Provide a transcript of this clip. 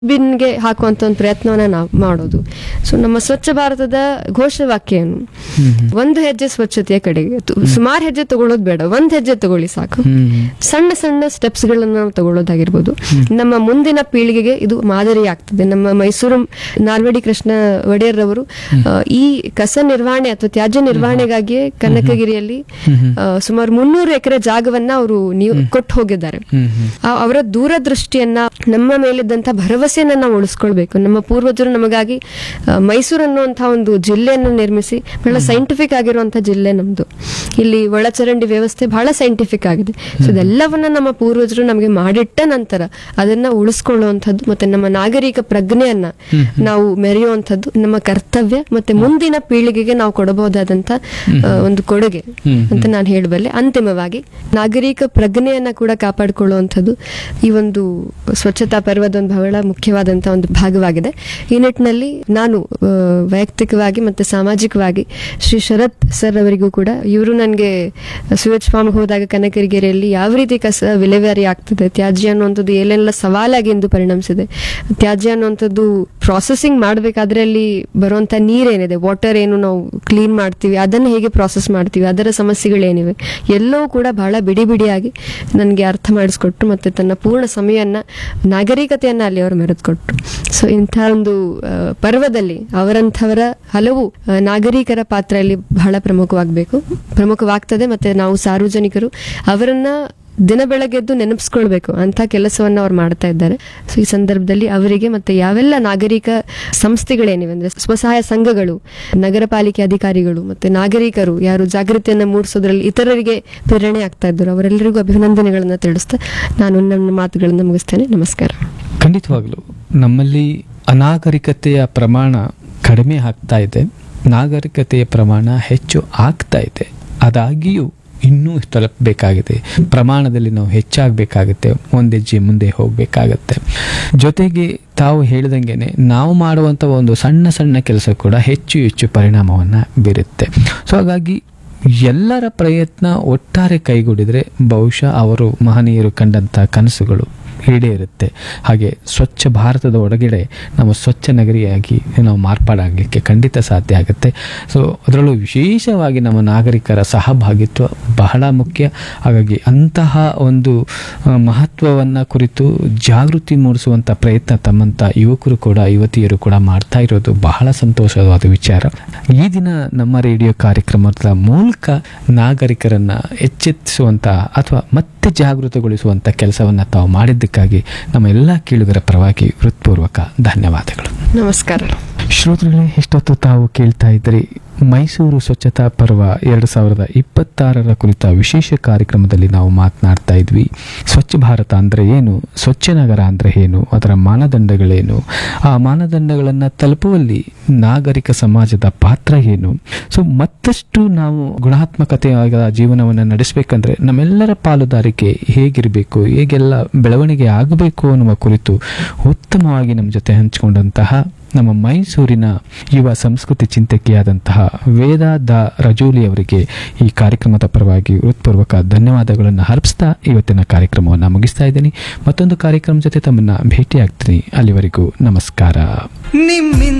ಬಿನ್ಗೆ ಹಾಕುವಂತ ಒಂದು ಪ್ರಯತ್ನವನ್ನ ನಾವು ಮಾಡೋದು ಸೊ ನಮ್ಮ ಸ್ವಚ್ಛ ಭಾರತದ ಘೋಷವಾಕ್ಯ ಏನು ಒಂದು ಹೆಜ್ಜೆ ಸ್ವಚ್ಛತೆಯ ಕಡೆಗೆ ಸುಮಾರು ಹೆಜ್ಜೆ ತಗೊಳ್ಳೋದು ಬೇಡ ಒಂದ್ ಹೆಜ್ಜೆ ತಗೊಳ್ಳಿ ಸಾಕು ಸಣ್ಣ ಸಣ್ಣ ಸ್ಟೆಪ್ಸ್ ಗಳನ್ನ ನಾವು ತಗೊಳ್ಳೋದಾಗಿರ್ಬೋದು ನಮ್ಮ ಮುಂದಿನ ಪೀಳಿಗೆಗೆ ಇದು ಮಾದರಿ ಆಗ್ತದೆ ನಮ್ಮ ಮೈಸೂರು ನಾಲ್ವಡಿ ಕೃಷ್ಣ ಒಡೆಯರ್ ಅವರು ಆ, ಈ ಕಸ ನಿರ್ವಹಣೆ ಅಥವಾ ತ್ಯಾಜ್ಯ ನಿರ್ವಹಣೆಗಾಗಿಯೇ ಕನಕಗಿರಿಯಲ್ಲಿ ಆ, ಸುಮಾರು ಮುನ್ನೂರು ಎಕರೆ ಜಾಗವನ್ನ ಅವರು ನೀವು ಕೊಟ್ಟು ಹೋಗಿದ್ದಾರೆ ಆ- ಅವರ ದೂರದೃಷ್ಟಿಯನ್ನ ನಮ್ಮ ಮೇಲಿದ್ದಂತ ಭರವಸೆಯನ್ನ ನಾವು ಉಳಿಸ್ಕೊಳ್ಬೇಕು ನಮ್ಮ ಪೂರ್ವಜರು ನಮಗಾಗಿ ಆ, ಮೈಸೂರು ಅನ್ನುವಂತಹ ಒಂದು ಜಿಲ್ಲೆಯನ್ನು ನಿರ್ಮಿಸಿ ಬಹಳ ಸೈಂಟಿಫಿಕ್ ಆಗಿರುವಂತಹ ಜಿಲ್ಲೆ ನಮ್ದು ಇಲ್ಲಿ ಒಳಚರಂಡಿ ವ್ಯವಸ್ಥೆ ಬಹಳ ಸೈಂಟಿಫಿಕ್ ಆಗಿದೆ ಸೊ ಇದೆಲ್ಲವನ್ನ ನಮ್ಮ ಪೂರ್ವಜರು ನಮಗೆ ಮಾಡಿಟ್ಟ ನಂತರ ಅದನ್ನ ಉಳಿಸ್ಕೊಳ್ಳುವಂಥದ್ದು ಮತ್ತೆ ನಮ್ಮ ನಾಗರಿಕ ಪ್ರಜ್ಞೆಯನ್ನ ನಾವು ಮೆರೆಯುವಂಥದ್ದು ನಮ್ಮ ಕರ್ತವ್ಯ ಮತ್ತೆ ಮುಂದಿನ ಪೀಳಿಗೆಗೆ ನಾವು ಕೊಡಬಹುದಾದಂತ ಆ, ಒಂದು ಕೊಡುಗೆ ಅಂತ ನಾನು ಹೇಳಬಲ್ಲೆ ಅಂತಿಮವಾಗಿ ನಾಗರಿಕ ಪ್ರಜ್ಞೆಯನ್ನ ಕೂಡ ಕಾಪಾಡಿಕೊಳ್ಳುವಂಥದ್ದು ಈ ಒಂದು ಸ್ವಚ್ಛತಾ ಪರ್ವದ ಒಂದು ಬಹಳ ಮುಖ್ಯವಾದಂತ ಒಂದು ಭಾಗವಾಗಿದೆ ಈ ನಿಟ್ಟಿನಲ್ಲಿ ನಾನು ಆ, ವೈಯಕ್ತಿಕವಾಗಿ ಮತ್ತೆ ಸಾಮಾಜಿಕವಾಗಿ ಶ್ರೀ ಶರತ್ ಸರ್ ಅವರಿಗೂ ಕೂಡ ಇವರು ನನಗೆ ಸುವೇಜ್ ಫಾರ್ಮ್ ಹೋದಾಗ ಕನಕರಿಗೆರೆಯಲ್ಲಿ ಯಾವ ರೀತಿ ಕಸ ವಿಲೇವಾರಿ ಆಗ್ತದೆ ತ್ಯಾಜ್ಯ ಅನ್ನುವಂಥದ್ದು ಏನೆಲ್ಲ ಸವಾಲಾಗಿ ಎಂದು ಪರಿಣಮಿಸಿದೆ ತ್ಯಾಜ್ಯ ಅನ್ನುವಂಥದ್ದು ಪ್ರಾಸೆಸಿಂಗ್ ಮಾಡಬೇಕಾದ್ರೆ ಅಲ್ಲಿ ಬರುವಂತ ನೀರೇನಿದೆ ವಾಟರ್ ಏನು ನಾವು ಕ್ಲೀನ್ ಮಾಡ್ತೀವಿ ಅದನ್ನು ಹೇಗೆ ಪ್ರಾಸೆಸ್ ಮಾಡ್ತೀವಿ ಅದರ ಸಮಸ್ಯೆಗಳೇನಿವೆ ಎಲ್ಲವೂ ಕೂಡ ಬಹಳ ಬಿಡಿ ಬಿಡಿಯಾಗಿ ನನಗೆ ಅರ್ಥ ಮಾಡಿಸ್ಕೊಟ್ಟು ಮತ್ತೆ ತನ್ನ ಪೂರ್ಣ ಸಮಯವನ್ನ ನಾಗರಿಕತೆಯನ್ನ ಅಲ್ಲಿ ಅವರು ಮೆರೆದುಕೊಟ್ರು ಸೊ ಇಂಥ ಒಂದು ಆ, ಪರ್ವದಲ್ಲಿ ಅವರಂಥವರ ಹಲವು ಆ, ನಾಗರಿಕರ ಪಾತ್ರ ಇಲ್ಲಿ ಬಹಳ ಪ್ರಮುಖವಾಗಬೇಕು ಪ್ರಮುಖವಾಗ್ತದೆ ಮತ್ತೆ ನಾವು ಸಾರ್ವಜನಿಕರು ಅವರನ್ನ ದಿನ ಬೆಳಗ್ಗೆದ್ದು ನೆನಪಿಸ್ಕೊಳ್ಬೇಕು ಅಂತ ಕೆಲಸವನ್ನ ಅವ್ರು ಮಾಡ್ತಾ ಇದ್ದಾರೆ ಸೊ ಈ ಸಂದರ್ಭದಲ್ಲಿ ಅವರಿಗೆ ಮತ್ತೆ ಯಾವೆಲ್ಲ ನಾಗರಿಕ ಸಂಸ್ಥೆಗಳೇನಿವೆ ಅಂದ್ರೆ ಸ್ವಸಹಾಯ ಸಂಘಗಳು ನಗರ ಪಾಲಿಕೆ ಅಧಿಕಾರಿಗಳು ಮತ್ತೆ ನಾಗರಿಕರು ಯಾರು ಜಾಗೃತಿಯನ್ನ ಮೂಡಿಸೋದ್ರಲ್ಲಿ ಇತರರಿಗೆ ಪ್ರೇರಣೆ ಆಗ್ತಾ ಇದ್ದರು ಅವರೆಲ್ಲರಿಗೂ ಅಭಿನಂದನೆಗಳನ್ನ ತಿಳಿಸ್ತಾ ನಾನು ನನ್ನ ಮಾತುಗಳನ್ನು ಮುಗಿಸ್ತೇನೆ ನಮಸ್ಕಾರ ಖಂಡಿತವಾಗ್ಲು ನಮ್ಮಲ್ಲಿ ಅನಾಗರಿಕತೆಯ ಪ್ರಮಾಣ ಕಡಿಮೆ ಆಗ್ತಾ ಇದೆ ನಾಗರಿಕತೆಯ ಪ್ರಮಾಣ ಹೆಚ್ಚು ಆಗ್ತಾ ಇದೆ ಆದಾಗಿಯೂ ಇನ್ನೂ ತಲುಪಬೇಕಾಗಿದೆ ಪ್ರಮಾಣದಲ್ಲಿ ನಾವು ಹೆಚ್ಚಾಗಬೇಕಾಗುತ್ತೆ ಒಂದು ಹೆಜ್ಜೆ ಮುಂದೆ ಹೋಗಬೇಕಾಗತ್ತೆ ಜೊತೆಗೆ ತಾವು ಹೇಳಿದಂಗೆನೆ ನಾವು ಮಾಡುವಂಥ ಒಂದು ಸಣ್ಣ ಸಣ್ಣ ಕೆಲಸ ಕೂಡ ಹೆಚ್ಚು ಹೆಚ್ಚು ಪರಿಣಾಮವನ್ನು ಬೀರುತ್ತೆ ಸೊ ಹಾಗಾಗಿ ಎಲ್ಲರ ಪ್ರಯತ್ನ ಒಟ್ಟಾರೆ ಕೈಗೂಡಿದರೆ ಬಹುಶಃ ಅವರು ಮಹನೀಯರು ಕಂಡಂಥ ಕನಸುಗಳು ಈಡೇರುತ್ತೆ ಹಾಗೆ ಸ್ವಚ್ಛ ಭಾರತದ ಒಳಗಡೆ ನಮ್ಮ ಸ್ವಚ್ಛ ನಗರಿಯಾಗಿ ನಾವು ಮಾರ್ಪಾಡಾಗಲಿಕ್ಕೆ ಖಂಡಿತ ಸಾಧ್ಯ ಆಗುತ್ತೆ ಸೊ ಅದರಲ್ಲೂ ವಿಶೇಷವಾಗಿ ನಮ್ಮ ನಾಗರಿಕರ ಸಹಭಾಗಿತ್ವ ಬಹಳ ಮುಖ್ಯ ಹಾಗಾಗಿ ಅಂತಹ ಒಂದು ಮಹತ್ವವನ್ನು ಕುರಿತು ಜಾಗೃತಿ ಮೂಡಿಸುವಂಥ ಪ್ರಯತ್ನ ತಮ್ಮಂಥ ಯುವಕರು ಕೂಡ ಯುವತಿಯರು ಕೂಡ ಮಾಡ್ತಾ ಇರೋದು ಬಹಳ ಸಂತೋಷವಾದ ವಿಚಾರ ಈ ದಿನ ನಮ್ಮ ರೇಡಿಯೋ ಕಾರ್ಯಕ್ರಮದ ಮೂಲಕ ನಾಗರಿಕರನ್ನ ಎಚ್ಚೆತ್ತಿಸುವಂಥ ಅಥವಾ ಮತ್ತೆ ಜಾಗೃತಗೊಳಿಸುವಂಥ ಕೆಲಸವನ್ನು ತಾವು ಮಾಡಿದ್ದಕ್ಕಾಗಿ ನಮ್ಮ ಎಲ್ಲ ಕೇಳುಗರ ಪರವಾಗಿ ಹೃತ್ಪೂರ್ವಕ ಧನ್ಯವಾದಗಳು ನಮಸ್ಕಾರ ಶ್ರೋತೃಗಳೇ ಎಷ್ಟೊತ್ತು ತಾವು ಕೇಳ್ತಾ ಇದ್ರಿ ಮೈಸೂರು ಸ್ವಚ್ಛತಾ ಪರ್ವ ಎರಡು ಸಾವಿರದ ಇಪ್ಪತ್ತಾರರ ಕುರಿತ ವಿಶೇಷ ಕಾರ್ಯಕ್ರಮದಲ್ಲಿ ನಾವು ಮಾತನಾಡ್ತಾ ಇದ್ವಿ ಸ್ವಚ್ಛ ಭಾರತ ಅಂದರೆ ಏನು ಸ್ವಚ್ಛ ನಗರ ಅಂದರೆ ಏನು ಅದರ ಮಾನದಂಡಗಳೇನು ಆ ಮಾನದಂಡಗಳನ್ನು ತಲುಪುವಲ್ಲಿ ನಾಗರಿಕ ಸಮಾಜದ ಪಾತ್ರ ಏನು ಸೊ ಮತ್ತಷ್ಟು ನಾವು ಗುಣಾತ್ಮಕತೆಯಾದ ಜೀವನವನ್ನು ನಡೆಸಬೇಕಂದ್ರೆ ನಮ್ಮೆಲ್ಲರ ಪಾಲುದಾರಿಕೆ ಹೇಗಿರಬೇಕು ಹೇಗೆಲ್ಲ ಬೆಳವಣಿಗೆ ಆಗಬೇಕು ಅನ್ನುವ ಕುರಿತು ಉತ್ತಮವಾಗಿ ನಮ್ಮ ಜೊತೆ ಹಂಚಿಕೊಂಡಂತಹ ನಮ್ಮ ಮೈಸೂರಿನ ಯುವ ಸಂಸ್ಕೃತಿ ಚಿಂತಕಿಯಾದಂತಹ ವೇದ ದ ರಜೋಲಿ ಅವರಿಗೆ ಈ ಕಾರ್ಯಕ್ರಮದ ಪರವಾಗಿ ಹೃತ್ಪೂರ್ವಕ ಧನ್ಯವಾದಗಳನ್ನು ಅರ್ಪಿಸ್ತಾ ಇವತ್ತಿನ ಕಾರ್ಯಕ್ರಮವನ್ನು ಮುಗಿಸ್ತಾ ಇದ್ದೀನಿ ಮತ್ತೊಂದು ಕಾರ್ಯಕ್ರಮ ಜೊತೆ ತಮ್ಮನ್ನ ಭೇಟಿ ಆಗ್ತೀನಿ ಅಲ್ಲಿವರೆಗೂ ನಮಸ್ಕಾರ ನಿಮ್ಮಿಂದ